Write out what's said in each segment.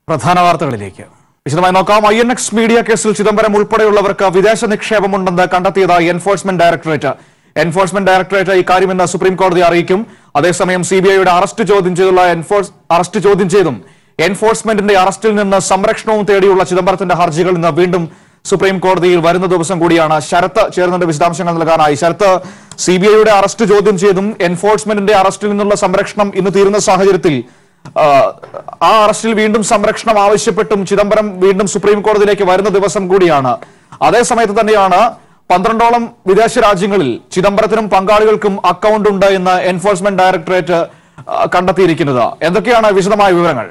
പ്രധാന വാർത്തകളിലേക്ക് വിശദമായി നോക്കാം ഐ എൻ എക്സ് മീഡിയ കേസിൽ ചിദംബരം ഉൾപ്പെടെയുള്ളവർക്ക് വിദേശ നിക്ഷേപമുണ്ടെന്ന് കണ്ടെത്തിയതായി എൻഫോഴ്സ്മെന്റ് ഡയറക്ടറേറ്റ് എൻഫോഴ്സ്മെന്റ് ഡയറക്ടറേറ്റ് ഇക്കാര്യം ഇന്ന് സുപ്രീം കോടതി അറിയിക്കും അതേസമയം സിബിഐയുടെ അറസ്റ്റ് ചോദ്യം ചെയ്തുള്ള എൻഫോഴ്സ് അറസ്റ്റ് ചോദ്യം ചെയ്തും എൻഫോഴ്സ്മെന്റിന്റെ അറസ്റ്റിൽ നിന്ന് സംരക്ഷണവും തേടിയുള്ള ചിദംബരത്തിന്റെ ഹർജികൾ ഇന്ന് വീണ്ടും സുപ്രീം കോടതിയിൽ വരുന്ന ദിവസം കൂടിയാണ് ശരത്ത് ചേർന്നതിന്റെ വിശദാംശങ്ങൾ നൽകാനായി ശരത്ത് സിബിഐയുടെ അറസ്റ്റ് ചോദ്യം ചെയ്തും എൻഫോഴ്സ്മെന്റിന്റെ അറസ്റ്റിൽ നിന്നുള്ള സംരക്ഷണം ഇന്ന് തീരുന്ന സാഹചര്യത്തിൽ ആ, ആ അറസ്റ്റിൽ വീണ്ടും സംരക്ഷണം ആവശ്യപ്പെട്ടും ചിദംബരം വീണ്ടും സുപ്രീം കോടതിയിലേക്ക് വരുന്ന ദിവസം കൂടിയാണ് അതേ സമയത്ത് തന്നെയാണ് പന്ത്രണ്ടോളം വിദേശ രാജ്യങ്ങളിൽ ചിദംബരത്തിനും പങ്കാളികൾക്കും അക്കൗണ്ട് ഉണ്ട് എന്ന് എൻഫോഴ്സ്മെന്റ് ഡയറക്ടറേറ്റ് ആ, കണ്ടെത്തിയിരിക്കുന്നത് എന്തൊക്കെയാണ് വിശദമായ വിവരങ്ങൾ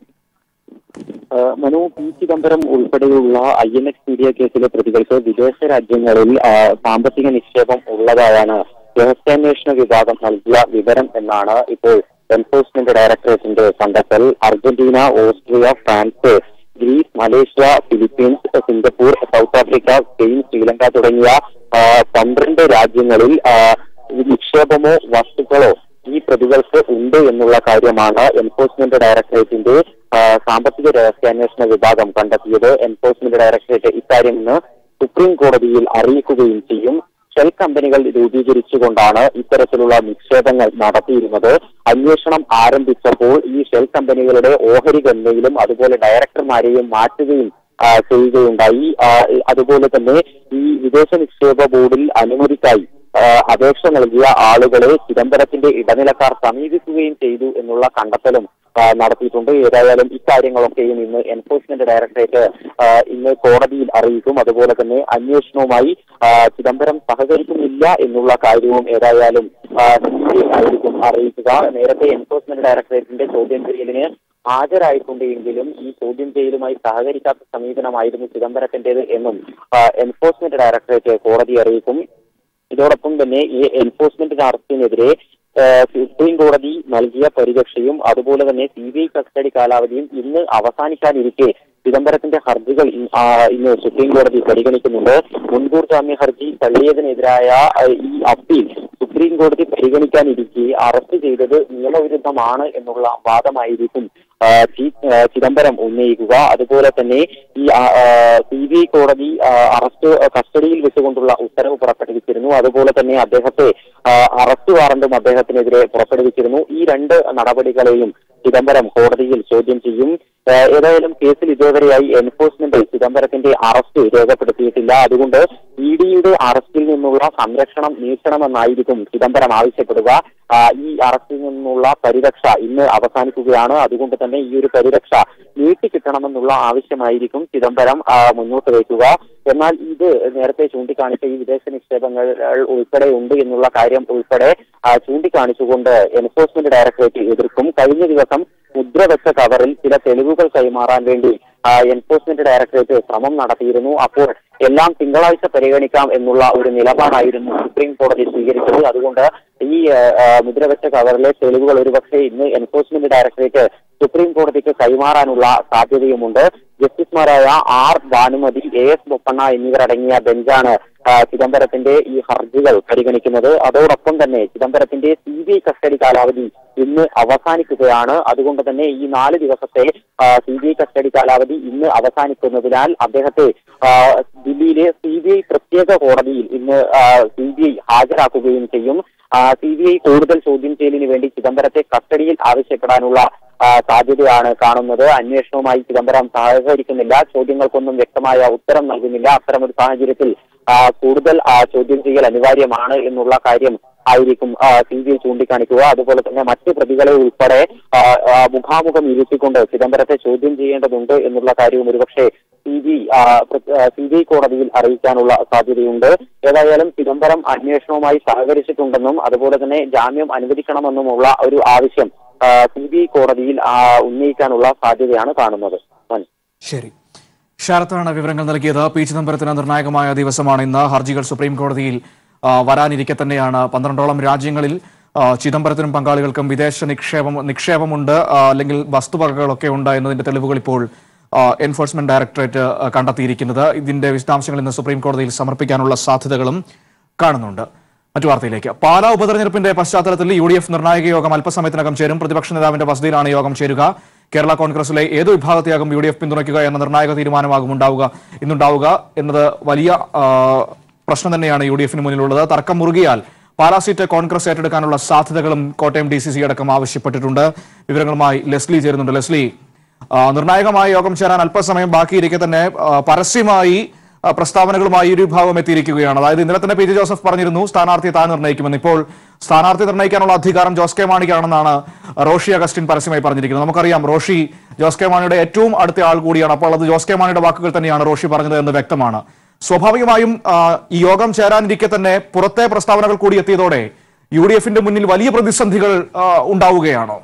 ഏഹ് മനു പി ചിദംബരം ഉൾപ്പെടെയുള്ള ഐ എൻ എക്സ് മീഡിയ കേസിലെ പ്രതികൾക്ക് വിദേശ രാജ്യങ്ങളിൽ ആഹ് സാമ്പത്തിക നിക്ഷേപം ഉള്ളതായാണ് രഹസ്യാന്വേഷണ വിഭാഗം നൽകിയ വിവരം എന്നാണ് ഇപ്പോൾ എൻഫോഴ്സ്മെന്റ് ഡയറക്ടറേറ്റിന്റെ കണ്ടെത്തൽ Argentina Austria France Greece Malaysia Philippines Singapore South Africa Spain Sri തുടങ്ങിയ ആഹ് പന്ത്രണ്ട് രാജ്യങ്ങളിൽ ആഹ് നിക്ഷേപമോ വസ്തുക്കളോ ഈ പ്രതികൾക്ക് ഉണ്ട് എന്നുള്ള കാര്യമാണ് എൻഫോഴ്സ്മെന്റ് ഡയറക്ടറേറ്റിന്റെ ആ, സാമ്പത്തിക രഹസ്യാന്വേഷണ വിഭാഗം കണ്ടെത്തിയത് എൻഫോഴ്സ്മെന്റ് ഡയറക്ടറേറ്റ് ഇക്കാര്യം ഇന്ന് സുപ്രീം കോടതിയിൽ അറിയിക്കുകയും ചെയ്യും ഷെൽ കമ്പനികൾ രൂപീകരിച്ചുകൊണ്ടാണ് ഇത്തരത്തിലുള്ള നിക്ഷേപങ്ങൾ നടത്തിയിരുന്നത് അന്വേഷണം ആരംഭിച്ചപ്പോൾ ഈ ഷെൽ കമ്പനികളുടെ ഓഹരി ഗണ്യയിലും അതുപോലെ ഡയറക്ടർമാരെയും മാറ്റുകയും ആ, ചെയ്യുകയുണ്ടായി ആ, അതുപോലെ തന്നെ ഈ വിദേശ നിക്ഷേപ ബോർഡിൽ അനുമതിക്കായി ആ, അപേക്ഷ നൽകിയ ആളുകളെ ചിദംബരത്തിന്റെ ഇടനിലക്കാർ സമീപിക്കുകയും ചെയ്തു എന്നുള്ള കണ്ടെത്തലും ആ, നടത്തിയിട്ടുണ്ട് ഏതായാലും ഇക്കാര്യങ്ങളൊക്കെയും ഇന്ന് എൻഫോഴ്സ്മെന്റ് ഡയറക്ടറേറ്റ് ആ, ഇന്ന് കോടതിയിൽ അറിയിക്കും അതുപോലെ തന്നെ അന്വേഷണവുമായി ആ, ചിദംബരം സഹകരിക്കുന്നില്ല എന്നുള്ള കാര്യവും ഏതായാലും ആ, CBI ആയിരിക്കും അറിയിക്കുക നേരത്തെ എൻഫോഴ്സ്മെന്റ് ഡയറക്ടറേറ്റിന്റെ ചോദ്യം ചെയ്യലിന് ഹാജരായിട്ടുണ്ട് എങ്കിലും ഈ ചോദ്യം ചെയ്യലുമായി സഹകരിക്കാത്ത സമീപനമായിരുന്നു ചിദംബരത്തിന്റേത് എന്നും ആ, എൻഫോഴ്സ്മെന്റ് ഡയറക്ടറേറ്റ് കോടതി അറിയിക്കും ഇതോടൊപ്പം തന്നെ ഈ എൻഫോഴ്സ്മെന്റ് അറസ്റ്റിനെതിരെ ഏഹ്, സുപ്രീം കോടതി നൽകിയ പരിരക്ഷയും അതുപോലെ തന്നെ സി ബി ഐ കസ്റ്റഡി കാലാവധിയും ഇന്ന് അവസാനിക്കാനിരിക്കെ ചിദംബരത്തിന്റെ ഹർജികൾ ഇ- ആ, ഇന്ന് സുപ്രീം കോടതി പരിഗണിക്കുന്നുണ്ട് മുൻകൂർ ജാമ്യ ഹർജി തള്ളിയതിനെതിരായ ആ, ഈ അപ്പീൽ സുപ്രീം കോടതി പരിഗണിക്കാനിരിക്കെ അറസ്റ്റ് ചെയ്തത് നിയമവിരുദ്ധമാണ് എന്നുള്ള വാദമായിരിക്കും ആ, ചി- ആ, ചിദംബരം ഉന്നയിക്കുക അതുപോലെ തന്നെ ഈ സി ബി ഐ കോടതി ആ, അറസ്റ്റ് കസ്റ്റഡിയിൽ വെച്ചുകൊണ്ടുള്ള ഉത്തരവ് പുറപ്പെടുവിച്ചിരുന്നു അതുപോലെ തന്നെ അദ്ദേഹത്തെ ആ, അറസ്റ്റ് വാറന്റും അദ്ദേഹത്തിനെതിരെ പുറപ്പെടുവിച്ചിരുന്നു ഈ രണ്ട് നടപടികളെയും ചിദംബരം കോടതിയിൽ ചോദ്യം ചെയ്യും ആ, ഏതായാലും കേസിൽ ഇതേവരെയായി എൻഫോഴ്സ്മെന്റ് ചിദംബരത്തിന്റെ അറസ്റ്റ് രേഖപ്പെടുത്തിയിട്ടില്ല അതുകൊണ്ട് ഇ ഡിയുടെ അറസ്റ്റിൽ നിന്നുള്ള സംരക്ഷണം നീട്ടണമെന്നായിരിക്കും ചിദംബരം ആവശ്യപ്പെടുക ആ, ഈ അറസ്റ്റിൽ നിന്നുള്ള പരിരക്ഷ ഇന്ന് അവസാനിക്കുകയാണ് അതുകൊണ്ട് തന്നെ ഈ ഒരു പരിരക്ഷ നീട്ടിക്കിട്ടണമെന്നുള്ള ആവശ്യമായിരിക്കും ചിദംബരം ആ, മുന്നോട്ട് വയ്ക്കുക എന്നാൽ ഇത് നേരത്തെ ചൂണ്ടിക്കാണിച്ച ഈ വിദേശ നിക്ഷേപങ്ങൾ ഉൾപ്പെടെ ഉണ്ട് എന്നുള്ള കാര്യം ഉൾപ്പെടെ ആ, ചൂണ്ടിക്കാണിച്ചുകൊണ്ട് എൻഫോഴ്സ്മെന്റ് ഡയറക്ടറേറ്റ് എതിർക്കും കഴിഞ്ഞ ദിവസം മുദ്രവെച്ച കവറിൽ ചില തെളിവുകൾ കൈമാറാൻ വേണ്ടി ആ, എൻഫോഴ്സ്മെന്റ് ഡയറക്ടറേറ്റ് ശ്രമം നടത്തിയിരുന്നു അപ്പോൾ എല്ലാം തിങ്കളാഴ്ച പരിഗണിക്കാം എന്നുള്ള ഒരു നിലപാടായിരുന്നു സുപ്രീം കോടതി സ്വീകരിച്ചത് അതുകൊണ്ട് ഈ ആ, ആ, മുദ്രവെച്ച കവറിലെ തെളിവുകൾ ഒരുപക്ഷെ ഇന്ന് എൻഫോഴ്സ്മെന്റ് ഡയറക്ടറേറ്റ് സുപ്രീം കോടതിക്ക് കൈമാറാനുള്ള സാധ്യതയുമുണ്ട് ജസ്റ്റിസുമാരായ R Bhanumathi A S Bopanna എന്നിവരടങ്ങിയ ബെഞ്ചാണ് ആ, ചിദംബരത്തിന്റെ ഈ ഹർജികൾ പരിഗണിക്കുന്നത് അതോടൊപ്പം തന്നെ ചിദംബരത്തിന്റെ സി ബി ഐ കസ്റ്റഡി കാലാവധി ഇന്ന് അവസാനിക്കുകയാണ് അതുകൊണ്ട് തന്നെ ഈ നാല് ദിവസത്തെ സി ബി ഐ കസ്റ്റഡി കാലാവധി ഇന്ന് അവസാനിക്കുന്നതിനാൽ അദ്ദേഹത്തെ ആ, ദില്ലിയിലെ സി ബി ഐ പ്രത്യേക കോടതിയിൽ ഇന്ന് സി ബി ഐ ഹാജരാക്കുകയും ചെയ്യും സി ബി ഐ കൂടുതൽ ചോദ്യം ചെയ്യലിന് വേണ്ടി ചിദംബരത്തെ കസ്റ്റഡിയിൽ ആവശ്യപ്പെടാനുള്ള ആ, സാധ്യതയാണ് കാണുന്നത് അന്വേഷണവുമായി ചിദംബരം സഹകരിക്കുന്നില്ല ചോദ്യങ്ങൾക്കൊന്നും വ്യക്തമായ ഉത്തരം നൽകുന്നില്ല അത്തരമൊരു സാഹചര്യത്തിൽ ആ, കൂടുതൽ ആ, ചോദ്യം ചെയ്യൽ അനിവാര്യമാണ് എന്നുള്ള കാര്യം ആയിരിക്കും സി ബി ഐ ചൂണ്ടിക്കാണിക്കുക അതുപോലെ തന്നെ മറ്റ് പ്രതികളെ ഉൾപ്പെടെ ആ, ആ, മുഖാമുഖം ഇരുത്തിക്കൊണ്ട് ചിദംബരത്തെ ചോദ്യം ചെയ്യേണ്ടതുണ്ട് എന്നുള്ള കാര്യവും ഒരുപക്ഷെ C B C B I കോടതിയിൽ അറിയിക്കാനുള്ള സാധ്യതയുണ്ട് ഏതായാലും ചിദംബരം അന്വേഷണവുമായി സഹകരിച്ചിട്ടുണ്ടെന്നും അതുപോലെ തന്നെ ജാമ്യം അനുവദിക്കണമെന്നുമുള്ള ഒരു ആവശ്യം സി ബി ഐ കോടതിയിൽ ആ, ഉന്നയിക്കാനുള്ള സാധ്യതയാണ് കാണുന്നത് മനു. ശരി ശരത്താണ് വിവരങ്ങൾ നൽകിയത് പി ചിദംബരത്തിന് നിർണായകമായ ദിവസമാണ് ഇന്ന് ഹർജികൾ സുപ്രീം കോടതിയിൽ ആ, വരാനിരിക്കെ തന്നെയാണ് പന്ത്രണ്ടോളം രാജ്യങ്ങളിൽ ആ, ചിദംബരത്തിനും പങ്കാളികൾക്കും വിദേശ നിക്ഷേപം നിക്ഷേപമുണ്ട് ആ, അല്ലെങ്കിൽ വസ്തുവകകളൊക്കെ ഉണ്ട് എന്നതിന്റെ തെളിവുകൾ ഇപ്പോൾ ആ, എൻഫോഴ്സ്മെന്റ് ഡയറക്ടറേറ്റ് ആ, കണ്ടെത്തിയിരിക്കുന്നത് ഇതിന്റെ വിശദാംശങ്ങൾ ഇന്ന് സുപ്രീം കോടതിയിൽ സമർപ്പിക്കാനുള്ള സാധ്യതകളും കാണുന്നുണ്ട് മറ്റു വാർത്തയിലേക്ക് പാലാ ഉപതെരഞ്ഞെടുപ്പിന്റെ പശ്ചാത്തലത്തിൽ യു ഡി എഫ് നിർണായക യോഗം അല്പസമയത്തിനകം ചേരും പ്രതിപക്ഷ നേതാവിന്റെ വസതിയിലാണ് യോഗം ചേരുക കേരള കോൺഗ്രസിലെ ഏത് വിഭാഗത്തെയാകും യു ഡി എഫ് പിന്തുണയ്ക്കുക എന്ന നിർണായക തീരുമാനമാകും ഉണ്ടാവുക ഇന്നുണ്ടാവുക എന്നത് വലിയ ആ, പ്രശ്നം തന്നെയാണ് യു ഡി എഫിന് മുന്നിലുള്ളത് തർക്കം മുറുകിയാൽ പാലാ സീറ്റ് കോൺഗ്രസ് ഏറ്റെടുക്കാനുള്ള സാധ്യതകളും കോട്ടയം ഡി സി സി അടക്കം ആവശ്യപ്പെട്ടിട്ടുണ്ട് വിവരങ്ങളുമായി ലെസ്ലി ചേരുന്നുണ്ട് ലെസ്ലി ആ, നിർണായകമായ യോഗം ചേരാൻ അല്പസമയം ബാക്കിയിരിക്കെ തന്നെ ആ, പരസ്യമായി ആ, പ്രസ്താവനകളുമായി ഇരു വിഭാഗം എത്തിയിരിക്കുകയാണ് അതായത് ഇന്നലെ തന്നെ പി ജെ ജോസഫ് പറഞ്ഞിരുന്നു സ്ഥാനാർത്ഥിയെ താൻ നിർണ്ണയിക്കുമെന്ന് ഇപ്പോൾ സ്ഥാനാർത്ഥി നിർണ്ണയിക്കാനുള്ള അധികാരം ജോസ് കെ മാണിക്കാണെന്നാണ് റോഷി അഗസ്റ്റിൻ പരസ്യമായി പറഞ്ഞിരിക്കുന്നത് നമുക്കറിയാം റോഷി ജോസ് കെ മാണിയുടെ ഏറ്റവും അടുത്ത ആൾ കൂടിയാണ് അപ്പോൾ അത് ജോസ് കെ മാണിയുടെ വാക്കുകൾ തന്നെയാണ് റോഷി പറഞ്ഞത് എന്ന് വ്യക്തമാണ് സ്വാഭാവികമായും ആ, ഈ യോഗം ചേരാനിരിക്കെ തന്നെ പുറത്തെ പ്രസ്താവനകൾ കൂടി എത്തിയതോടെ യു ഡി എഫിന്റെ മുന്നിൽ വലിയ പ്രതിസന്ധികൾ ആ, ഉണ്ടാവുകയാണോ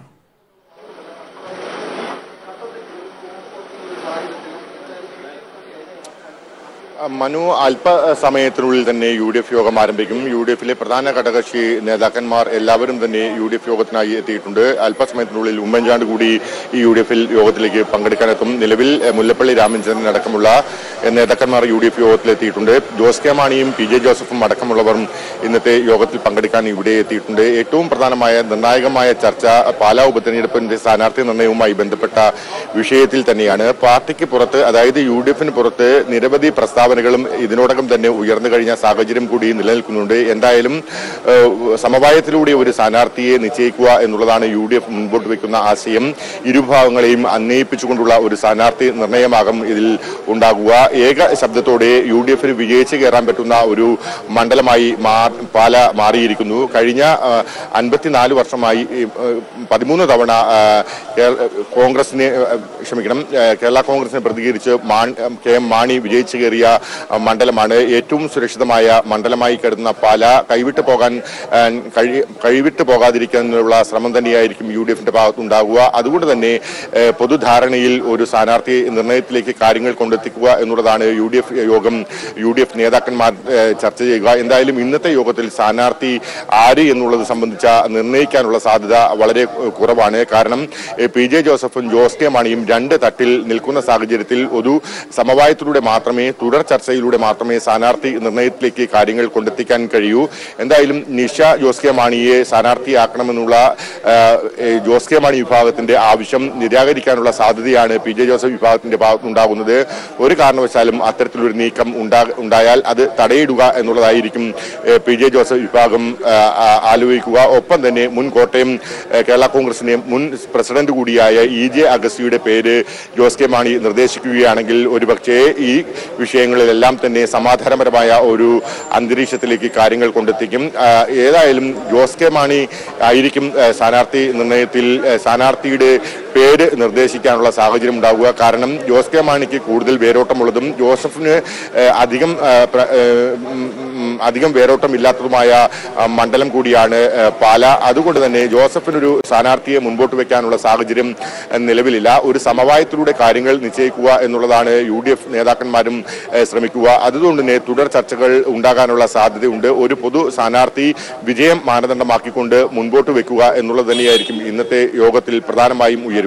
മനു അല്പസമയത്തിനുള്ളിൽ തന്നെ യു ഡി എഫ് യോഗം ആരംഭിക്കും യു ഡി എഫിലെ പ്രധാന ഘടകകക്ഷി നേതാക്കന്മാർ എല്ലാവരും തന്നെ യു ഡി എഫ് യോഗത്തിനായി എത്തിയിട്ടുണ്ട് അല്പസമയത്തിനുള്ളിൽ ഉമ്മൻചാണ്ട് കൂടി ഈ യു ഡി എഫിൽ യോഗത്തിലേക്ക് പങ്കെടുക്കാനെത്തും നിലവിൽ എഹ്, മുല്ലപ്പള്ളി രാമചന്ദ്രൻ അടക്കമുള്ള എഹ്, നേതാക്കന്മാർ യു ഡി എഫ് യോഗത്തിൽ എത്തിയിട്ടുണ്ട് ജോസ് കെ മാണിയും പി ജെ ജോസഫും അടക്കമുള്ളവർ ഇന്നത്തെ യോഗത്തിൽ പങ്കെടുക്കാൻ ഇവിടെ എത്തിയിട്ടുണ്ട് ഏറ്റവും പ്രധാനമായ നിർണായകമായ ചർച്ച പാലാ ഉപതെരഞ്ഞെടുപ്പിന്റെ സ്ഥാനാർത്ഥി നിർണയവുമായി ബന്ധപ്പെട്ട വിഷയത്തിൽ തന്നെയാണ് പാർട്ടിക്ക് പുറത്ത് അതായത് യു ഡി എഫിന് പുറത്ത് നിരവധി പ്രസ്താവനകളും ഇതിനോടകം തന്നെ ഉയർന്നു കഴിഞ്ഞ സാഹചര്യം കൂടി നിലനിൽക്കുന്നുണ്ട് എന്തായാലും ഏഹ്, സമവായത്തിലൂടെ ഒരു സ്ഥാനാർത്ഥിയെ നിശ്ചയിക്കുക എന്നുള്ളതാണ് യു ഡി എഫ് മുൻപോട്ട് വെക്കുന്ന ആശയം ഇരുഭാഗങ്ങളെയും അന്വയിപ്പിച്ചുകൊണ്ടുള്ള ഒരു സ്ഥാനാർത്ഥി നിർണയമാകും ഇതിൽ ഉണ്ടാകുക ഏക ശബ്ദത്തോടെ യു ഡി എഫിന് വിജയിച്ച് കയറാൻ പറ്റുന്ന ഒരു മണ്ഡലമായി മാ- പാല മാറിയിരിക്കുന്നു കഴിഞ്ഞ ആ, അൻപത്തിനാല് വർഷമായി ഈ, ആ, പതിമൂന്ന് തവണ ആ, കേര- കോൺഗ്രസിനെ ആ, ക്ഷമിക്കണം ആ, കേരള കോൺഗ്രസിനെ പ്രതികരിച്ച് മാൺ- കെ എം മാണി വിജയിച്ചു കയറിയ ആ, മണ്ഡലമാണ് ഏറ്റവും സുരക്ഷിതമായ മണ്ഡലമായി കരുതുന്ന പാല കൈവിട്ട് പോകാൻ ആ, കഴി- കൈവിട്ട് പോകാതിരിക്കാനുള്ള ശ്രമം തന്നെയായിരിക്കും യു ഡി എഫിന്റെ ഭാഗത്തുണ്ടാകുക അതുകൊണ്ട് തന്നെ ഏ, പൊതുധാരണയിൽ ഒരു സ്ഥാനാർത്ഥി നിർണയത്തിലേക്ക് കാര്യങ്ങൾ കൊണ്ടെത്തിക്കുക എന്നുള്ളതാണ് യു ഡി എഫ് യോഗം യു ഡി എഫ് നേതാക്കന്മാർ ഏ, ചർച്ച ചെയ്യുക എന്തായാലും ഇന്നത്തെ യോഗത്തിൽ സ്ഥാനാർത്ഥി ആര് എന്നുള്ളത് സംബന്ധിച്ച നിർണ്ണയിക്കാനുള്ള സാധ്യത വളരെ ഏ, കുറവാണ് കാരണം ഏ, പി ജെ ജോസഫും ജോസ് കെ മാണിയും രണ്ട് തട്ടിൽ നിൽക്കുന്ന സാഹചര്യത്തിൽ ഒരു സമവായത്തിലൂടെ മാത്രമേ തുടർ ചർച്ചയിലൂടെ മാത്രമേ സ്ഥാനാർത്ഥി നിർണയത്തിലേക്ക് കാര്യങ്ങൾ കൊണ്ടെത്തിക്കാൻ കഴിയൂ എന്തായാലും നിഷ ജോസ് കെ മാണിയെ സ്ഥാനാർത്ഥിയാക്കണമെന്നുള്ള ആ, ഏ, ജോസ് കെ മാണി വിഭാഗത്തിന്റെ ആവശ്യം നിരാകരിക്കാനുള്ള സാധ്യതയാണ് പി ജെ ജോസഫ് വിഭാഗത്തിന്റെ ഭാഗത്തുണ്ടാകുന്നത് ഒരു കാരണവശാലും അത്തരത്തിലൊരു നീക്കം ഉണ്ടാ ഉണ്ടായാൽ അത് തടയിടുക എന്നുള്ളതായിരിക്കും ഏ, പി ജെ ജോസഫ് വിഭാഗം ആ, ആ, ആലോചിക്കുക ഒപ്പം തന്നെ മുൻ കോട്ടയം ഏ, കേരള കോൺഗ്രസിന്റെ മുൻ പ്രസിഡന്റ് കൂടിയായ ഇ ജെ അഗസ്റ്റിയുടെ പേര് ജോസ് കെ മാണി നിർദ്ദേശിക്കുകയാണെങ്കിൽ ഒരുപക്ഷേ ഈ വിഷയങ്ങളിലെല്ലാം തന്നെ സമാധാനപരമായ ഒരു അന്തരീക്ഷത്തിലേക്ക് കാര്യങ്ങൾ കൊണ്ടെത്തിക്കും ആ, ഏതായാലും ജോസ് കെ മാണി ആയിരിക്കും ആ, സ്ഥാനാർത്ഥി നിർണയത്തിൽ ആ, സ്ഥാനാർത്ഥിയുടെ പേര് നിർദ്ദേശിക്കാനുള്ള സാഹചര്യം ഉണ്ടാവുക കാരണം ജോസ് കെ മാണിക്ക് കൂടുതൽ വേരോട്ടമുള്ളതും ജോസഫിന് ആ, അധികം ആ, പ്ര- ആ, ഉം, ഉം, അധികം വേരോട്ടം ഇല്ലാത്തതുമായ ആ, മണ്ഡലം കൂടിയാണ് ആ, പാല അതുകൊണ്ട് തന്നെ ജോസഫിനൊരു സ്ഥാനാർത്ഥിയെ മുൻപോട്ട് വെക്കാനുള്ള സാഹചര്യം ആ, നിലവിലില്ല ഒരു സമവായത്തിലൂടെ കാര്യങ്ങൾ നിശ്ചയിക്കുക എന്നുള്ളതാണ് യു ഡി എഫ് നേതാക്കന്മാരും ആ, ശ്രമിക്കുക അതുകൊണ്ട് തന്നെ തുടർ ചർച്ചകൾ ഉണ്ടാകാനുള്ള സാധ്യതയുണ്ട് ഒരു പൊതു സ്ഥാനാർത്ഥി വിജയം മാനദണ്ഡമാക്കിക്കൊണ്ട് മുൻപോട്ട് വെക്കുക എന്നുള്ളത് തന്നെയായിരിക്കും ഇന്നത്തെ യോഗത്തിൽ പ്രധാനമായും ഉയരുക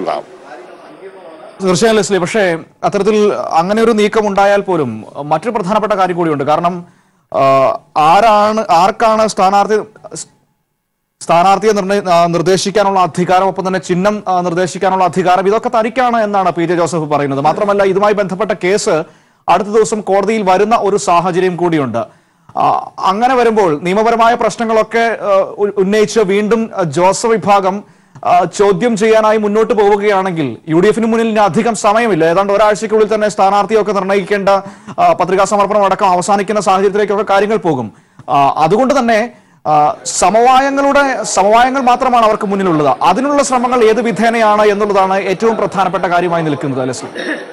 തീർച്ചയായും ലെസ്ലി പക്ഷേ അത്തരത്തിൽ അങ്ങനെ ഒരു നീക്കം ഉണ്ടായാൽ പോലും മറ്റൊരു പ്രധാനപ്പെട്ട കാര്യം കൂടിയുണ്ട് കാരണം ആ, ആരാണ് ആർക്കാണ് സ്ഥാനാർത്ഥി സ്ഥാനാർത്ഥിയെ നിർണ്ണയ ആ, നിർദ്ദേശിക്കാനുള്ള അധികാരം ഒപ്പം തന്നെ ചിഹ്നം ആ, നിർദ്ദേശിക്കാനുള്ള അധികാരം ഇതൊക്കെ തനിക്കാണ് എന്നാണ് പി ജെ ജോസഫ് പറയുന്നത് മാത്രമല്ല ഇതുമായി ബന്ധപ്പെട്ട കേസ് അടുത്ത ദിവസം കോടതിയിൽ വരുന്ന ഒരു സാഹചര്യം കൂടിയുണ്ട് ആ, അങ്ങനെ വരുമ്പോൾ നിയമപരമായ പ്രശ്നങ്ങളൊക്കെ ആ, ഉ- ഉന്നയിച്ച് വീണ്ടും ആ, ജോസഫ് വിഭാഗം ആ, ചോദ്യം ചെയ്യാനായി മുന്നോട്ട് പോവുകയാണെങ്കിൽ യു ഡി എഫിന് മുന്നിൽ ഇനി അധികം സമയമില്ല ഏതാണ്ട് ഒരാഴ്ചയ്ക്കുള്ളിൽ തന്നെ സ്ഥാനാർത്ഥിയൊക്കെ നിർണ്ണയിക്കേണ്ട ആ, പത്രികാ സമർപ്പണം അടക്കം അവസാനിക്കുന്ന സാഹചര്യത്തിലേക്കൊക്കെ കാര്യങ്ങൾ പോകും ആ, അതുകൊണ്ട് തന്നെ ആ, സമവായങ്ങളുടെ സമവായങ്ങൾ മാത്രമാണ് അവർക്ക് മുന്നിലുള്ളത് അതിനുള്ള ശ്രമങ്ങൾ ഏത് വിധേനയാണ് എന്നുള്ളതാണ് ഏറ്റവും പ്രധാനപ്പെട്ട കാര്യമായി നിൽക്കുന്നത് അലസ്ലി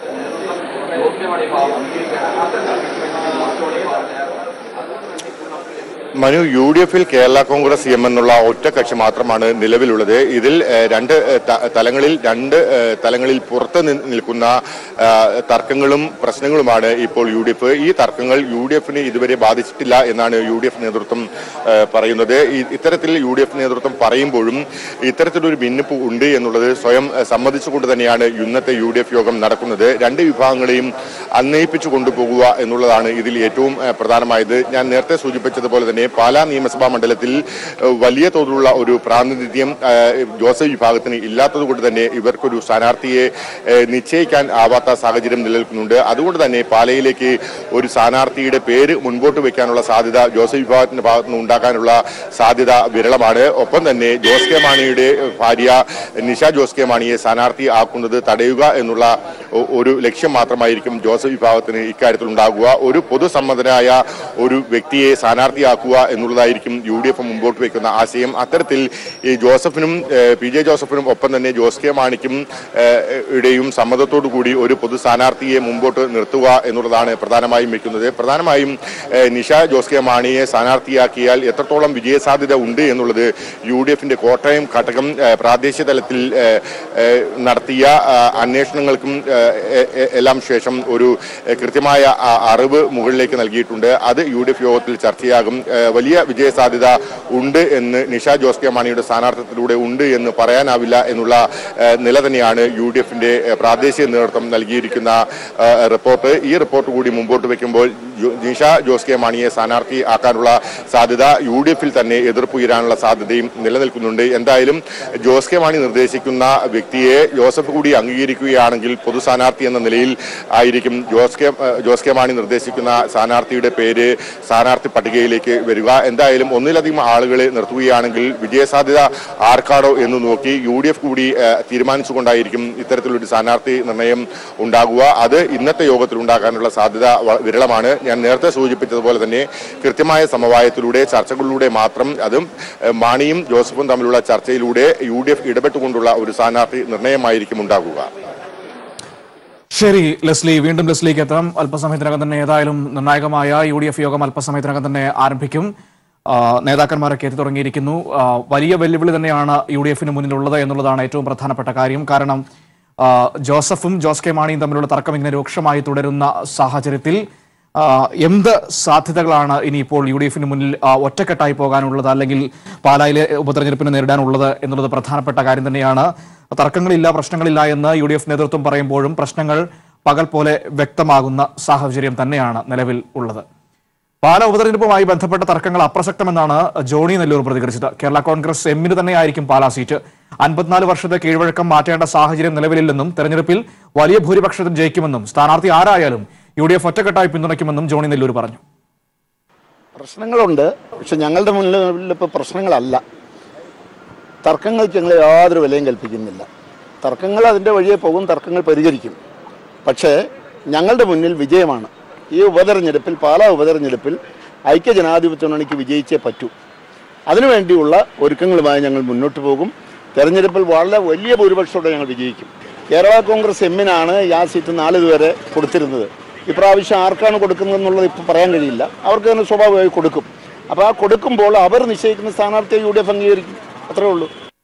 മനു യു ഡി എഫിൽ കേരള കോൺഗ്രസ് എം എന്നുള്ള ഒറ്റ കക്ഷി മാത്രമാണ് നിലവിലുള്ളത് ഇതിൽ ഏഹ്, രണ്ട് ഏഹ്, ത- തലങ്ങളിൽ രണ്ട് ഏഹ്, തലങ്ങളിൽ പുറത്ത് നി- നിൽക്കുന്ന ഏഹ്, തർക്കങ്ങളും പ്രശ്നങ്ങളുമാണ് ഇപ്പോൾ യു ഡി എഫ് ഈ തർക്കങ്ങൾ യു ഡി എഫിനെ ഇതുവരെ ബാധിച്ചിട്ടില്ല എന്നാണ് യു ഡി എഫ് നേതൃത്വം ഏഹ്, പറയുന്നത് ഈ- ഇത്തരത്തിൽ യു ഡി എഫ് നേതൃത്വം പറയുമ്പോഴും ഇത്തരത്തിലൊരു ഭിന്നിപ്പ് ഉണ്ട് എന്നുള്ളത് സ്വയം ഏഹ്, സമ്മതിച്ചുകൊണ്ട് തന്നെയാണ് ഇന്നത്തെ യു ഡി എഫ് യോഗം നടക്കുന്നത് രണ്ട് വിഭാഗങ്ങളെയും അന്വയിപ്പിച്ചു കൊണ്ടുപോകുക എന്നുള്ളതാണ് ഇതിൽ ഏറ്റവും ഏഹ്, പ്രധാനമായത് ഞാൻ നേരത്തെ സൂചിപ്പിച്ചതുപോലെ തന്നെ തന്നെ പാലാ നിയമസഭാ മണ്ഡലത്തിൽ ഏഹ്, വലിയ തോതിലുള്ള ഒരു പ്രാതിനിധ്യം ഏഹ്, ജോസഫ് വിഭാഗത്തിന് ഇല്ലാത്തത് കൊണ്ട് തന്നെ ഇവർക്കൊരു സ്ഥാനാർത്ഥിയെ ഏഹ്, നിശ്ചയിക്കാൻ ആവാത്ത സാഹചര്യം നിലനിൽക്കുന്നുണ്ട് അതുകൊണ്ട് തന്നെ പാലയിലേക്ക് ഒരു സ്ഥാനാർത്ഥിയുടെ പേര് മുൻപോട്ട് വെക്കാനുള്ള സാധ്യത ജോസഫ് വിഭാഗത്തിന്റെ ഭാഗത്തു നിന്ന് ഉണ്ടാക്കാനുള്ള സാധ്യത വിരളമാണ് ഒപ്പം തന്നെ ജോസ് കെ മാണിയുടെ ഭാര്യ നിഷ ജോസ് കെ മാണിയെ സ്ഥാനാർത്ഥി ആക്കുന്നത് തടയുക എന്നുള്ള ഒ- ഒരു ലക്ഷ്യം മാത്രമായിരിക്കും ജോസഫ് വിഭാഗത്തിന് ഇക്കാര്യത്തിൽ ഉണ്ടാകുക ഒരു പൊതുസമ്മതനായ ഒരു വ്യക്തിയെ സ്ഥാനാർത്ഥിയാക്കുക എന്നുള്ളതായിരിക്കും യു ഡി എഫ് മുമ്പോട്ട് വയ്ക്കുന്ന ആശയം അത്തരത്തിൽ ഈ ജോസഫിനും ഏഹ്, പി ജെ ജോസഫിനും ഒപ്പം തന്നെ ജോസ് കെ മാണിക്കും ഏഹ്, ഇടയും സമ്മതത്തോടു കൂടി ഒരു പൊതു സ്ഥാനാർത്ഥിയെ മുമ്പോട്ട് നിർത്തുക എന്നുള്ളതാണ് പ്രധാനമായും വെക്കുന്നത് പ്രധാനമായും ഏഹ്, നിഷ ജോസ് കെ മാണിയെ സ്ഥാനാർത്ഥിയാക്കിയാൽ എത്രത്തോളം വിജയസാധ്യത ഉണ്ട് എന്നുള്ളത് യു ഡി എഫിന്റെ കോട്ടയം ഘടകം ഏഹ്, പ്രാദേശിക തലത്തിൽ ഏഹ്, ഏഹ്, നടത്തിയ ആ, അന്വേഷണങ്ങൾക്കും ഏഹ്, എ- എ- എല്ലാം ശേഷം ഒരു ഏഹ്, കൃത്യമായ ആ, അറിവ് മുകളിലേക്ക് നൽകിയിട്ടുണ്ട് അത് യു ഡി എഫ് യോഗത്തിൽ ചർച്ചയാകും ഏഹ്, വലിയ വിജയസാധ്യത ഉണ്ട് എന്ന് നിഷ ജോസ് കെ മാണിയുടെ സ്ഥാനാർത്ഥിത്വത്തിലൂടെ ഉണ്ട് എന്ന് പറയാനാവില്ല എന്നുള്ള ഏഹ്, നില തന്നെയാണ് യു ഡി എഫിന്റെ ഏഹ്, പ്രാദേശിക നേതൃത്വം നൽകിയിരിക്കുന്ന ഏഹ്, റിപ്പോർട്ട് ഈ റിപ്പോർട്ട് കൂടി മുമ്പോട്ട് വെക്കുമ്പോൾ ജോ- നിഷ ജോസ് കെ മാണിയെ സ്ഥാനാർത്ഥി ആക്കാനുള്ള സാധ്യത യു ഡി എഫിൽ തന്നെ എതിർപ്പ് ഉയരാനുള്ള സാധ്യതയും നിലനിൽക്കുന്നുണ്ട് എന്തായാലും ജോസ് കെ മാണി നിർദ്ദേശിക്കുന്ന വ്യക്തിയെ ജോസഫ് കൂടി അംഗീകരിക്കുകയാണെങ്കിൽ പൊതു സ്ഥാനാർത്ഥി എന്ന നിലയിൽ ആയിരിക്കും ജോസ് കെ ഏഹ്, ജോസ് കെ മാണി നിർദ്ദേശിക്കുന്ന സ്ഥാനാർത്ഥിയുടെ പേര് സ്ഥാനാർത്ഥി പട്ടികയിലേക്ക് വരിക എന്തായാലും ഒന്നിലധികം ആളുകളെ നിർത്തുകയാണെങ്കിൽ വിജയസാധ്യത ആർക്കാണോ എന്ന് നോക്കി യു ഡി എഫ് കൂടി ഏഹ്, തീരുമാനിച്ചുകൊണ്ടായിരിക്കും ഇത്തരത്തിലൊരു സ്ഥാനാർത്ഥി നിർണയം ഉണ്ടാകുക അത് ഇന്നത്തെ യോഗത്തിൽ ഉണ്ടാകാനുള്ള സാധ്യത വ- വിരളമാണ് ഞാൻ നേരത്തെ സൂചിപ്പിച്ചതുപോലെ തന്നെ കൃത്യമായ സമവായത്തിലൂടെ ചർച്ചകളിലൂടെ മാത്രം അതും ഏഹ്, മാണിയും ജോസഫും തമ്മിലുള്ള ചർച്ചയിലൂടെ യു ഡി എഫ് ഇടപെട്ടുകൊണ്ടുള്ള ഒരു സ്ഥാനാർത്ഥി നിർണയമായിരിക്കും ഉണ്ടാകുക ശരി ലെസ്ലി വീണ്ടും ലെസ്ലിക്ക് എത്താം അല്പസമയത്തിനകം തന്നെ ഏതായാലും നിർണായകമായ യു ഡി എഫ് യോഗം അല്പസമയത്തിനകം തന്നെ ആരംഭിക്കും ആ, നേതാക്കന്മാരൊക്കെ എത്തി തുടങ്ങിയിരിക്കുന്നു ആ, വലിയ വെല്ലുവിളി തന്നെയാണ് യു ഡി എഫിന് മുന്നിലുള്ളത് എന്നുള്ളതാണ് ഏറ്റവും പ്രധാനപ്പെട്ട കാര്യം കാരണം ആ, ജോസഫും ജോസ് കെ മാണിയും തമ്മിലുള്ള തർക്കം ഇങ്ങനെ രൂക്ഷമായി തുടരുന്ന സാഹചര്യത്തിൽ ആ, എന്ത് സാധ്യതകളാണ് ഇനിയിപ്പോൾ യു ഡി എഫിന് മുന്നിൽ ആ, ഒറ്റക്കെട്ടായി പോകാനുള്ളത് അല്ലെങ്കിൽ പാലായിലെ ഉപതെരഞ്ഞെടുപ്പിനെ നേരിടാനുള്ളത് എന്നുള്ളത് പ്രധാനപ്പെട്ട കാര്യം തന്നെയാണ് തർക്കങ്ങളില്ല പ്രശ്നങ്ങളില്ല എന്ന് യു ഡി എഫ് നേതൃത്വം പറയുമ്പോഴും പ്രശ്നങ്ങൾ പകൽ പോലെ വ്യക്തമാകുന്ന സാഹചര്യം തന്നെയാണ് നിലവിൽ ഉള്ളത് പാല ഉപതെരഞ്ഞെടുപ്പുമായി ബന്ധപ്പെട്ട തർക്കങ്ങൾ അപ്രസക്തമെന്നാണ് ജോണി നെല്ലൂർ പ്രതികരിച്ചത് കേരള കോൺഗ്രസ് എമ്മിന് തന്നെയായിരിക്കും പാലാ സീറ്റ് അൻപത്തിനാല് വർഷത്തെ കീഴ്വഴക്കം മാറ്റേണ്ട സാഹചര്യം നിലവിലില്ലെന്നും തെരഞ്ഞെടുപ്പിൽ വലിയ ഭൂരിപക്ഷത്തിൽ ജയിക്കുമെന്നും സ്ഥാനാർത്ഥി ആരായാലും യു ഡി എഫ് ഒറ്റക്കെട്ടായി പിന്തുണയ്ക്കുമെന്നും ജോണി നെല്ലൂർ പറഞ്ഞു പ്രശ്നങ്ങളുണ്ട് പക്ഷെ ഞങ്ങളുടെ മുന്നിൽ ഇപ്പോൾ പ്രശ്നങ്ങളല്ല തർക്കങ്ങൾക്ക് ഞങ്ങൾ യാതൊരു വിലയും കൽപ്പിക്കുന്നില്ല തർക്കങ്ങൾ അതിൻ്റെ വഴിയെ പോകും തർക്കങ്ങൾ പരിഹരിക്കും പക്ഷേ ഞങ്ങളുടെ മുന്നിൽ വിജയമാണ് ഈ ഉപതെരഞ്ഞെടുപ്പിൽ പാലാ ഉപതെരഞ്ഞെടുപ്പിൽ ഐക്യജനാധിപത്യ മുന്നണിക്ക് വിജയിച്ചേ പറ്റൂ അതിനുവേണ്ടിയുള്ള ഒരുക്കങ്ങളുമായി ഞങ്ങൾ മുന്നോട്ട് പോകും തെരഞ്ഞെടുപ്പിൽ വളരെ വലിയ ഭൂരിപക്ഷത്തോടെ ഞങ്ങൾ വിജയിക്കും കേരള കോൺഗ്രസ് എമ്മിനാണ് ആ സീറ്റ് നാളിതുവരെ കൊടുത്തിരുന്നത് ഇപ്രാവശ്യം ആർക്കാണ് കൊടുക്കുന്നതെന്നുള്ളത് ഇപ്പോൾ പറയാൻ കഴിയില്ല അവർക്ക് തന്നെ സ്വാഭാവികമായി കൊടുക്കും അപ്പോൾ ആ കൊടുക്കുമ്പോൾ അവർ നിശ്ചയിക്കുന്ന സ്ഥാനാർത്ഥിയെ യു ഡി എഫ് അംഗീകരിക്കും അത്രേ ഉള്ളൂ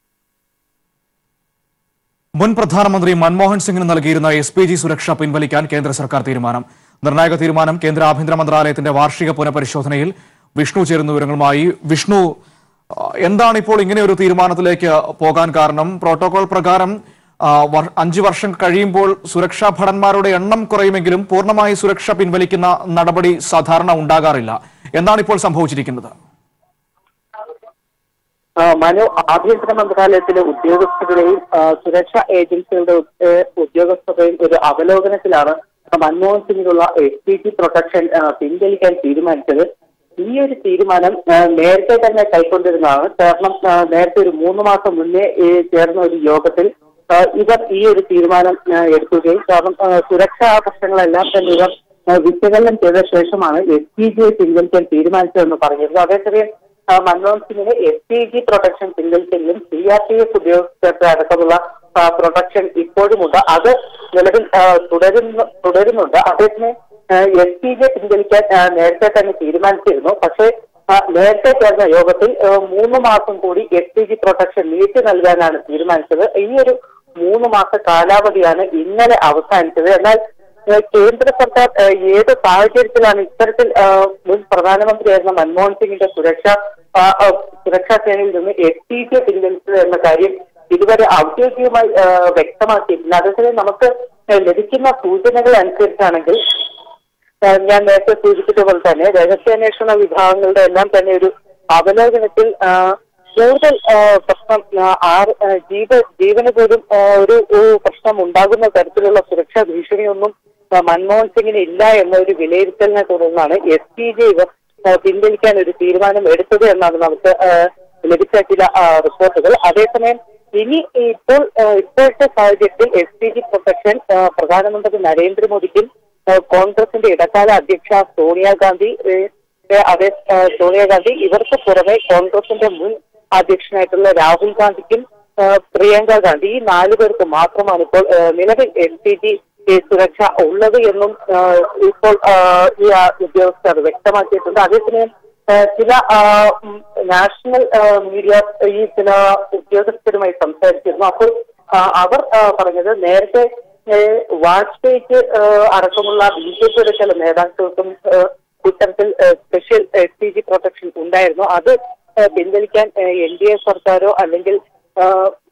മുൻ പ്രധാനമന്ത്രി മൻമോഹൻ സിംഗിന് നൽകിയിരുന്ന എസ് പി ജി സുരക്ഷ പിൻവലിക്കാൻ കേന്ദ്ര സർക്കാർ തീരുമാനം നിർണായക തീരുമാനം കേന്ദ്ര ആഭ്യന്തര മന്ത്രാലയത്തിന്റെ വാർഷിക പുനഃപരിശോധനയിൽ വിഷ്ണു ചേരുന്ന വിവരങ്ങളുമായി വിഷ്ണു ആ, എന്താണ് ഇപ്പോൾ ഇങ്ങനെ ഒരു തീരുമാനത്തിലേക്ക് പോകാൻ കാരണം പ്രോട്ടോകോൾ പ്രകാരം ആ, വർ- അഞ്ചു വർഷം കഴിയുമ്പോൾ സുരക്ഷാ ഭടന്മാരുടെ എണ്ണം കുറയുമെങ്കിലും പൂർണ്ണമായി സുരക്ഷ പിൻവലിക്കുന്ന നടപടി സാധാരണ ഉണ്ടാകാറില്ല എന്താണ് ഇപ്പോൾ സംഭവിച്ചിരിക്കുന്നത് ആ, മനു ആഭ്യന്തര മന്ത്രാലയത്തിലെ ഉദ്യോഗസ്ഥരുടെയും ആ, സുരക്ഷാ ഏജൻസികളുടെ ഉ- ഏ, ഉദ്യോഗസ്ഥരുടെയും ഒരു അവലോകനത്തിലാണ് മൻമോഹൻ സിംഗിനുള്ള എസ് പി ജി പ്രൊട്ടക്ഷൻ ആ, പിൻവലിക്കാൻ തീരുമാനിച്ചത് ഈ ഒരു തീരുമാനം ആ, നേരത്തെ തന്നെ കൈക്കൊണ്ടിരുന്നതാണ് കാരണം ആ, നേരത്തെ ഒരു മൂന്ന് മാസം മുന്നേ ഈ ചേർന്ന ഒരു യോഗത്തിൽ ആ, ഇവർ ഈ ഒരു തീരുമാനം ആ, എടുക്കുകയും കാരണം ആ, സുരക്ഷാ പ്രശ്നങ്ങളെല്ലാം തന്നെ ഇവർ ആ, വിശകലനം ചെയ്ത ശേഷമാണ് എസ് പി ജിയെ പിൻവലിക്കാൻ തീരുമാനിച്ചതെന്ന് പറഞ്ഞിരുന്നു അതേസമയം ആ, മൻമോഹൻ സിംഗിന് എസ് പി ജി പ്രൊട്ടക്ഷൻ പിൻവലിച്ചെങ്കിലും സി ആർ പി എഫ് ഉദ്യോഗസ്ഥർക്ക് അടക്കമുള്ള ആ, പ്രൊട്ടക്ഷൻ ഇപ്പോഴുമുണ്ട് അത് നിലവിൽ ആ, തുടരുന്നു തുടരുന്നുണ്ട് അതേസമയം എസ് പി ജെ പിൻവലിക്കാൻ ആ, നേരത്തെ തന്നെ തീരുമാനിച്ചിരുന്നു പക്ഷേ ആ, നേരത്തെ ചേർന്ന യോഗത്തിൽ ആ, മൂന്ന് മാസം കൂടി എസ് പി ജി പ്രൊട്ടക്ഷൻ നീട്ടി നൽകാനാണ് തീരുമാനിച്ചത് ഈ ഒരു മൂന്ന് മാസ കാലാവധിയാണ് ഇന്നലെ അവസാനിച്ചത് എന്നാൽ ഏഹ് കേന്ദ്ര സർക്കാർ ഏഹ് ഏത് സാഹചര്യത്തിലാണ് ഇത്തരത്തിൽ ഏഹ് മുൻ പ്രധാനമന്ത്രിയായിരുന്ന മൻമോഹൻ സിംഗിന്റെ സുരക്ഷ ആ, ആ, സുരക്ഷാ സേനയിൽ നിന്ന് എസ് ടി ജെ പിൻവലിച്ചത് എന്ന കാര്യം ഇതുവരെ ഔദ്യോഗികമായി ഏഹ് വ്യക്തമാക്കിയിട്ടില്ല അതേസമയം നമുക്ക് ഏഹ് ലഭിക്കുന്ന സൂചനകൾ അനുസരിച്ചാണെങ്കിൽ ആ, ഞാൻ നേരത്തെ സൂചിപ്പിച്ച പോലെ തന്നെ രഹസ്യാന്വേഷണ വിഭാഗങ്ങളുടെ എല്ലാം തന്നെ ഒരു അവലോകനത്തിൽ ആ, കൂടുതൽ ആ, പ്രശ്നം ആ, ആറ് ആ, ജീവ ജീവന് പോലും ആ, ഒരു ഒരു പ്രശ്നം ഉണ്ടാകുന്ന തരത്തിലുള്ള സുരക്ഷാ ഭീഷണിയൊന്നും ആ, മൻമോഹൻ സിംഗിന് ഇല്ല എന്ന ഒരു വിലയിരുത്തലിനെ തുടർന്നാണ് എസ് പി ജെ ഇവർ ആ, പിൻവലിക്കാൻ ഒരു തീരുമാനം എടുത്തത് എന്നാണ് നമുക്ക് ആ, ലഭിച്ച ചില ആ, റിപ്പോർട്ടുകൾ അതേസമയം ഇനി ഇപ്പോൾ ആ, ഇപ്പോഴത്തെ സാഹചര്യത്തിൽ എസ് പി ജി പ്രൊട്ടക്ഷൻ ആ, പ്രധാനമന്ത്രി നരേന്ദ്രമോദിക്കും ആ, കോൺഗ്രസിന്റെ ഇടക്കാല അധ്യക്ഷ സോണിയാഗാന്ധി ഏ, ഏ, അതേ ആ, സോണിയാഗാന്ധി ഇവർക്ക് പുറമെ കോൺഗ്രസിന്റെ മുൻ അധ്യക്ഷനായിട്ടുള്ള രാഹുൽ ഗാന്ധിക്കും ആ, പ്രിയങ്ക ഗാന്ധി ഈ നാലു പേർക്ക് മാത്രമാണ് ഇപ്പോൾ ആ, നിലവിൽ എൽ പി ജി സുരക്ഷ ഉള്ളത് എന്നും ആ, ഇപ്പോൾ ആ, ഈ ആ, ഉദ്യോഗസ്ഥർ വ്യക്തമാക്കിയിട്ടുണ്ട് അതേസമയം ആ, ചില ആ, ഉം, നാഷണൽ ആ, മീഡിയ ഈ ചില ഉദ്യോഗസ്ഥരുമായി സംസാരിച്ചിരുന്നു അപ്പോൾ ആ, അവർ ആ, പറഞ്ഞത് നേരത്തെ ഏ, വാജ്പേയിക്ക് ആ, അടക്കമുള്ള ബി ജെ പിയുടെ ചില നേതാക്കൾക്കും ആ, ഇത്തരത്തിൽ ആ, special S P G protection ഉണ്ടായിരുന്നു അത് ആ, പിൻവലിക്കാൻ എൻ ഡി എ സർക്കാരോ അല്ലെങ്കിൽ ആ,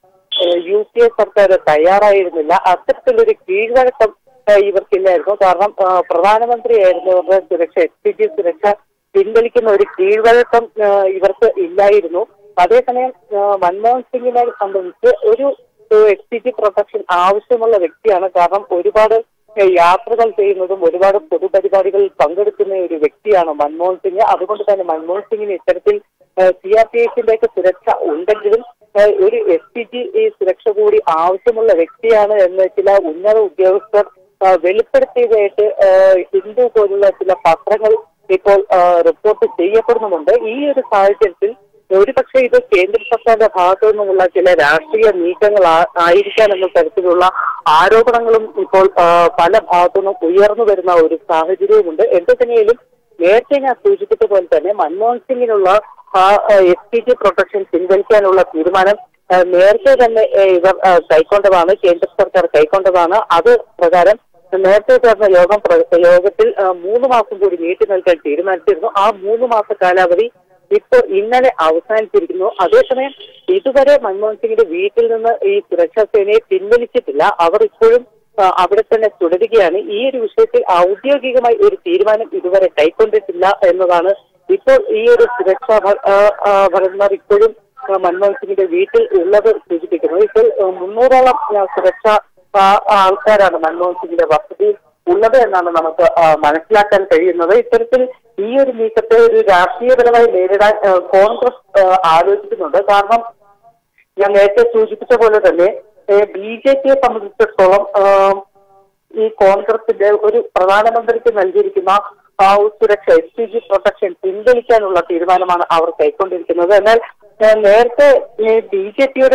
യു പി എ സർക്കാർ തയ്യാറായിരുന്നില്ല അത്തരത്തിലൊരു കീഴ്വഴക്കം ആ, ഇവർക്കില്ലായിരുന്നു കാരണം ആ, പ്രധാനമന്ത്രിയായിരുന്നു ഇവരുടെ സുരക്ഷ എസ് പി ജി സുരക്ഷ പിൻവലിക്കുന്ന ഒരു കീഴ്വഴക്കം ആ, ഇവർക്ക് ഇല്ലായിരുന്നു അതേസമയം ആ, മൻമോഹൻ സിംഗിനെ സംബന്ധിച്ച് ഒരു എസ് പി ജി പ്രൊട്ടക്ഷൻ ആവശ്യമുള്ള വ്യക്തിയാണ് കാരണം ഒരുപാട് ആ, യാത്രകൾ ചെയ്യുന്നതും ഒരുപാട് പൊതുപരിപാടികളിൽ പങ്കെടുക്കുന്ന ഒരു വ്യക്തിയാണ് മൻമോഹൻ സിംഗ് അതുകൊണ്ട് തന്നെ മൻമോഹൻ സിംഗിന് ഇത്തരത്തിൽ സി ആർ പി എഫിന്റെ ഒക്കെ സുരക്ഷ ഉണ്ടെങ്കിലും ആ, ഒരു എസ് പി ജി സുരക്ഷ കൂടി ആവശ്യമുള്ള വ്യക്തിയാണ് എന്ന് ചില ഉന്നത ഉദ്യോഗസ്ഥർ ആ, വെളിപ്പെടുത്തിയതായിട്ട് ആ, ഹിന്ദു പോലുള്ള ചില പത്രങ്ങൾ ഇപ്പോൾ ആ, റിപ്പോർട്ട് ചെയ്യപ്പെടുന്നുമുണ്ട് ഈ ഒരു സാഹചര്യത്തിൽ ഒരുപക്ഷെ ഇത് കേന്ദ്ര സർക്കാരിന്റെ ഭാഗത്തു നിന്നുമുള്ള ചില രാഷ്ട്രീയ നീക്കങ്ങൾ ആ- ആയിരിക്കാം എന്ന തരത്തിലുള്ള ആരോപണങ്ങളും ഇപ്പോൾ ആ, പല ഭാഗത്തു നിന്നും ഉയർന്നു വരുന്ന ഒരു സാഹചര്യവുമുണ്ട് എന്ത് തന്നെയായാലും നേരത്തെ ഞാൻ സൂചിപ്പിച്ച പോലെ തന്നെ മൻമോഹൻ സിംഗിനുള്ള എസ് പി ജി പ്രൊട്ടക്ഷൻ പിൻവലിക്കാനുള്ള തീരുമാനം ആ, നേരത്തെ തന്നെ ഏ, ഇവർ ആ, കൈക്കൊണ്ടതാണ് കേന്ദ്ര സർക്കാർ കൈക്കൊണ്ടതാണ് അത് പ്രകാരം നേരത്തെ ചേർന്ന യോഗം പ്ര- യോഗത്തിൽ ആ, മൂന്ന് മാസം കൂടി നീട്ടി നൽകാൻ തീരുമാനിച്ചിരുന്നു ആ മൂന്ന് മാസ കാലാവധി ഇപ്പോൾ ഇന്നലെ അവസാനിച്ചിരിക്കുന്നു അതേസമയം ഇതുവരെ മൻമോഹൻ സിംഗിന്റെ വീട്ടിൽ നിന്ന് ഈ സുരക്ഷാ സേനയെ പിൻവലിച്ചിട്ടില്ല അവർ ഇപ്പോഴും ആ, അവിടെ തന്നെ തുടരുകയാണ് ഈ ഒരു വിഷയത്തിൽ ഔദ്യോഗികമായി ഒരു തീരുമാനം ഇതുവരെ കൈക്കൊണ്ടിട്ടില്ല എന്നതാണ് ഇപ്പോൾ ഈ ഒരു സുരക്ഷാ ഭ- ആ, ആ, ഭടന്മാർ ഇപ്പോഴും ആ, മൻമോഹൻ സിംഗിന്റെ വീട്ടിൽ ഉള്ളത് സൂചിപ്പിക്കുന്നത് ഇപ്പോൾ ആ, മുന്നൂറോളം ആ, സുരക്ഷാ ആ, ആൾക്കാരാണ് മൻമോഹൻ സിംഗിന്റെ വസതിയിൽ ഉള്ളത് എന്നാണ് നമുക്ക് ആ, മനസ്സിലാക്കാൻ കഴിയുന്നത് ഇത്തരത്തിൽ ഈ ഒരു നീക്കത്തെ ഒരു രാഷ്ട്രീയപരമായി നേരിടാൻ ആ, കോൺഗ്രസ് ആ, ആലോചിക്കുന്നുണ്ട് കാരണം ഞാൻ നേരത്തെ സൂചിപ്പിച്ച പോലെ തന്നെ ബി ജെ പിയെ സംബന്ധിച്ചിടത്തോളം ആ, ഈ കോൺഗ്രസിന്റെ ഒരു പ്രധാനമന്ത്രിക്ക് നൽകിയിരിക്കുന്ന ആ ഒരു സുരക്ഷ എസ് പി ജി പ്രൊട്ടക്ഷൻ പിൻവലിക്കാനുള്ള തീരുമാനമാണ് അവർ കൈക്കൊണ്ടിരിക്കുന്നത് എന്നാൽ ആ, നേരത്തെ ബി ജെ പിയുടെ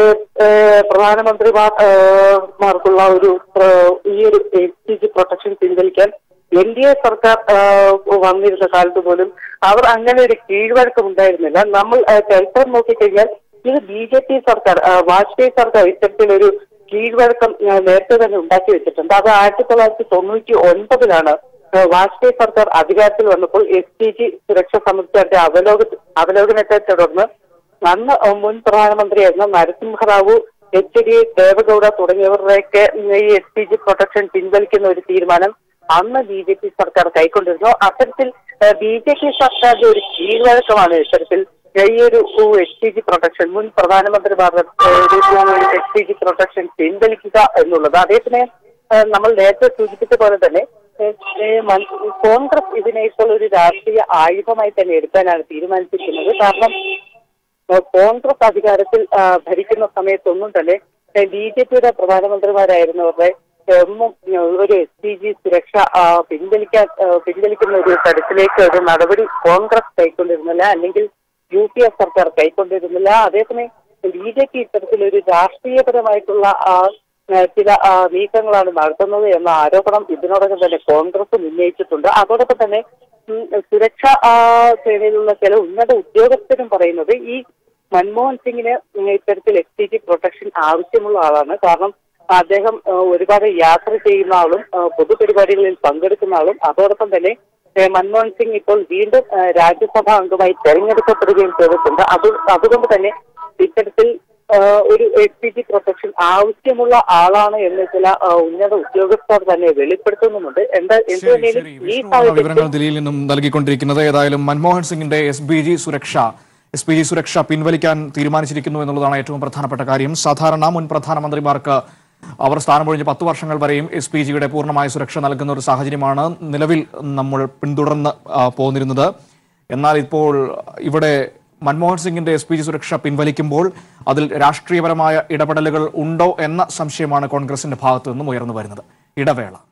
പ്രധാനമന്ത്രിമാർ ആ, മാർക്കുള്ള ഒരു ആ, ഈ ഒരു എസ് പി ജി പ്രൊട്ടക്ഷൻ പിൻവലിക്കാൻ എൻ ഡി എ സർക്കാർ ആ, വന്നിരുന്ന കാലത്ത് പോലും അവർ അങ്ങനെ ഒരു കീഴ്വഴക്കം ഉണ്ടായിരുന്നില്ല നമ്മൾ ആ, ചരിത്രം നോക്കിക്കഴിഞ്ഞാൽ ഇത് ബി ജെ പി സർക്കാർ ആ, വാജ്പേയി സർക്കാർ ഇത്തരത്തിലൊരു കീഴ്വഴക്കം ആ, നേരത്തെ തന്നെ ഉണ്ടാക്കി വെച്ചിട്ടുണ്ട് അത് ആയിരത്തി തൊള്ളായിരത്തി തൊണ്ണൂറ്റി ഒൻപതിലാണ് ആ, വാജ്പേയി സർക്കാർ അധികാരത്തിൽ വന്നപ്പോൾ എസ് പി ജി സുരക്ഷ സംബന്ധിച്ച അവലോക അവലോകനത്തെ തുടർന്ന് അന്ന് മുൻ പ്രധാനമന്ത്രിയായിരുന്ന നരസിംഹറാവു എച്ച് ഡി ദേവഗൌഡ തുടങ്ങിയവരുടെയൊക്കെ ഈ എസ് പി ജി പ്രൊട്ടക്ഷൻ പിൻവലിക്കുന്ന ഒരു തീരുമാനം അന്ന് ബി ജെ പി സർക്കാർ കൈക്കൊണ്ടിരുന്നു അത്തരത്തിൽ ബി ജെ പി സർക്കാരിന്റെ ഒരു കീഴ്വഴക്കമാണ് ഇത്തരത്തിൽ ഈ ഒരു എസ് പി ജി പ്രൊട്ടക്ഷൻ മുൻ പ്രധാനമന്ത്രിമാരുടെ എസ് പി ജി പ്രൊട്ടക്ഷൻ പിൻവലിക്കുക എന്നുള്ളത് അതേസമയം ഏഹ് നമ്മൾ നേരത്തെ സൂചിപ്പിച്ച പോലെ തന്നെ ഏഹ് ഏഹ് മൻ- കോൺഗ്രസ് ഇതിനെ ഇപ്പോൾ ഒരു രാഷ്ട്രീയ ആയുധമായി തന്നെ എടുക്കാനാണ് തീരുമാനിച്ചിരിക്കുന്നത് കാരണം ഏഹ് കോൺഗ്രസ് അധികാരത്തിൽ ആ, ഭരിക്കുന്ന സമയത്തൊന്നും തന്നെ ബി ജെ പിയുടെ പ്രധാനമന്ത്രിമാരായിരുന്നവരുടെ ഒന്നും ഏഹ് ഒരു എസ് പി ജി സുരക്ഷ ആ, പിൻവലിക്കാൻ ആ, പിൻവലിക്കുന്ന ഒരു തരത്തിലേക്ക് ഒരു നടപടി കോൺഗ്രസ് കൈക്കൊണ്ടിരുന്നില്ല അല്ലെങ്കിൽ യു പി എഫ് സർക്കാർ കൈക്കൊണ്ടിരുന്നില്ല അതേസമയം ബി ജെ പി ഇത്തരത്തിലൊരു രാഷ്ട്രീയപരമായിട്ടുള്ള ആ, ആ, ചില ആ, നീക്കങ്ങളാണ് നടത്തുന്നത് എന്ന ആരോപണം ഇതിനോടകം തന്നെ കോൺഗ്രസ് ഉന്നയിച്ചിട്ടുണ്ട് അതോടൊപ്പം തന്നെ ഉം, സുരക്ഷാ ആ, സേനയിലുള്ള ചില ഉന്നത ഉദ്യോഗസ്ഥരും പറയുന്നത് ഈ മൻമോഹൻ സിംഗിന് ഇത്തരത്തിൽ എസ് ടി ജി പ്രൊട്ടക്ഷൻ ആവശ്യമുള്ള ആളാണ് കാരണം അദ്ദേഹം ആ, ഒരുപാട് യാത്ര ചെയ്യുന്ന ആളും ആ, പൊതുപരിപാടികളിൽ പങ്കെടുക്കുന്ന ആളും അതോടൊപ്പം തന്നെ ഏ, മൻമോഹൻ സിംഗ് ഇപ്പോൾ വീണ്ടും ആ, രാജ്യസഭാ അംഗമായി തെരഞ്ഞെടുക്കപ്പെടുകയും ചെയ്തിട്ടുണ്ട് അത് അതുകൊണ്ട് തന്നെ ഇത്തരത്തിൽ ആ, ഒരു എസ് പി ജി പ്രൊട്ടക്ഷൻ ആവശ്യമുള്ള ആളാണ് എന്ന് ചില ആ, ഉന്നത ഉദ്യോഗസ്ഥർ തന്നെ വെളിപ്പെടുത്തുന്നുമുണ്ട് എന്താ എന്ത് ശരി, തന്നെയും ശരി. ഈ വിഷ്ണുവാണ് വിവരങ്ങൾ സാഹചര്യത്തിൽ ദില്ലിയിൽ നിന്നും നൽകിക്കൊണ്ടിരിക്കുന്നത് ഏതായാലും മൻമോഹൻ സിംഗിന്റെ എസ് ബി ജി സുരക്ഷ എസ് പി ജി സുരക്ഷ പിൻവലിക്കാൻ തീരുമാനിച്ചിരിക്കുന്നു എന്നുള്ളതാണ് ഏറ്റവും പ്രധാനപ്പെട്ട കാര്യം സാധാരണ മുൻ പ്രധാനമന്ത്രിമാർക്ക് അവർ സ്ഥാനമൊഴിഞ്ഞ് പത്ത് വർഷങ്ങൾ വരെയും എസ് പി ജിയുടെ പൂർണ്ണമായ സുരക്ഷ നൽകുന്ന ഒരു സാഹചര്യമാണ് നിലവിൽ നമ്മൾ പിന്തുടർന്ന് ആ, പോന്നിരുന്നത് എന്നാൽ ഇപ്പോൾ ഇവിടെ മൻമോഹൻ സിംഗിന്റെ എസ് പി ജി സുരക്ഷ പിൻവലിക്കുമ്പോൾ അതിൽ രാഷ്ട്രീയപരമായ ഇടപെടലുകൾ ഉണ്ടോ എന്ന സംശയമാണ് കോൺഗ്രസിന്റെ ഭാഗത്തു നിന്നും ഉയർന്നു വരുന്നത് ഇടവേള